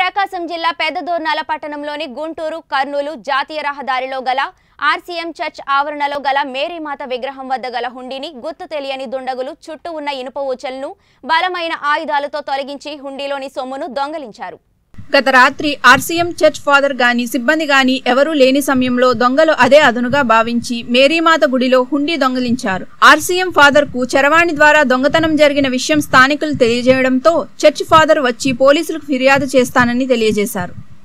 ప్రకాశం జిల్లా పెద్దదోర్నాల పట్టణంలోని గుంటూరు కర్నూలు జాతీయ రహదారిలో గల ఆర్సీఎం చర్చ్ ఆవరణలో గల మేరీమాత విగ్రహం వద్ద గల హుండీని గుర్తు తెలియని దుండగులు చుట్టూ ఉన్న ఇనుప ఊచలను బలమైన ఆయుధాలతో తొలగించి హుండీలోని సొమ్మును దొంగలించారు గత రాత్రి ఆర్సీఎం చర్చ్ ఫాదర్ గాని సిబ్బంది గాని ఎవరూ లేని సమయంలో దొంగలు అదే అదునుగా భావించి మేరీమాత గుడిలో హుండీ దొంగిలించారు ఆర్సీఎం ఫాదర్ కు చరవాణి ద్వారా దొంగతనం జరిగిన విషయం స్థానికులు తెలియజేయడంతో చర్చ్ ఫాదర్ వచ్చి పోలీసులకు ఫిర్యాదు చేస్తానని తెలియజేశారు